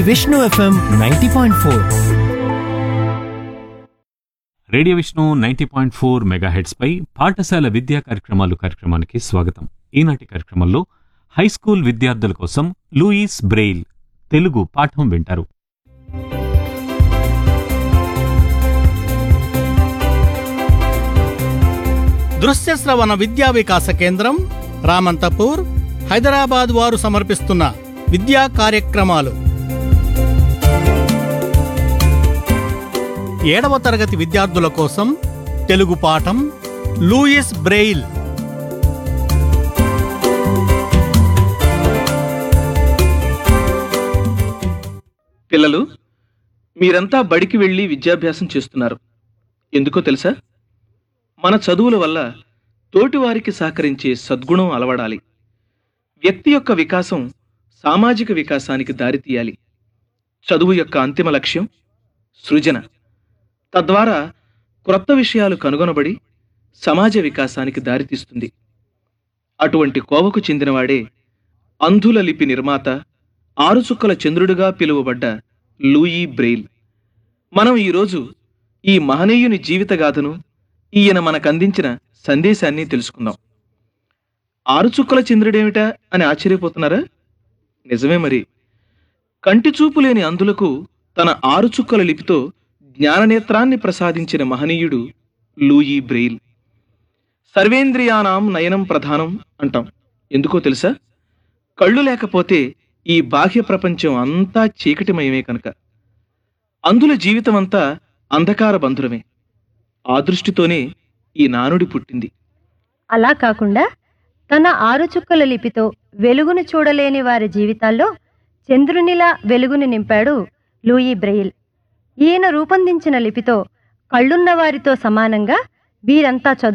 Vishnu FM ninety point four radio Vishnu ninety point four megahertz పై పాఠశాల విద్యా కార్యక్రమాలు కార్యక్రమానికి స్వాగతం ఈనాటి కార్యక్రమంలో హై స్కూల్ విద్యార్థుల కోసం లూయిస్ బ్రెయిల్ తెలుగు పాఠం వింటారు దృశ్య శ్రవణ విద్యా వికాస కేంద్రం రామంతపూర్ హైదరాబాద్ వారు సమర్పిస్తున్న విద్యా కార్యక్రమాలు ఏడవ తరగతి విద్యార్థుల కోసం తెలుగు పాఠం లూయిస్ బ్రెయిల్ పిల్లలు మీరంతా బడికి వెళ్ళి విద్యాభ్యాసం చేస్తున్నారు ఎందుకో తెలుసా మన చదువుల వల్ల తోటివారికి సహకరించే సద్గుణం అలవడాలి వ్యక్తి యొక్క వికాసం సామాజిక వికాసానికి దారితీయాలి చదువు యొక్క అంతిమ లక్ష్యం సృజన తద్వారా క్రొత్త విషయాలు కనుగొనబడి సమాజ వికాసానికి దారితీస్తుంది అటువంటి కోవకు చెందినవాడే అంధుల లిపి నిర్మాత ఆరుచుక్కల చంద్రుడిగా పిలువబడ్డ లూయి బ్రెయిల్ మనం ఈరోజు ఈ మహనీయుని జీవితగాథను ఈయన మనకందించిన సందేశాన్ని తెలుసుకుందాం ఆరుచుక్కల చంద్రుడేమిటా అని ఆశ్చర్యపోతున్నారా నిజమే మరి కంటి చూపు లేని అందులకు తన ఆరుచుక్కల లిపితో జ్ఞాననేత్రాన్ని ప్రసాదించిన మహనీయుడు లూయి బ్రెయిల్ సర్వేంద్రియానాం నయనం ప్రధానం అంటాం ఎందుకో తెలుసా కళ్ళు లేకపోతే ఈ బాహ్య ప్రపంచం అంతా చీకటిమయమే కనుక అందుల జీవితం అంతా అంధకార బంధురమే ఆ దృష్టితోనే ఈ నానుడి పుట్టింది అలా కాకుండా తన ఆరు చుక్కల లిపితో వెలుగును చూడలేని వారి జీవితాల్లో చంద్రునిలా వెలుగుని నింపాడు లూయి బ్రెయిల్ ఈయన రూపొందించిన లిపితో కళ్ళున్న వారితో సమానంగా వీరంతా చదువు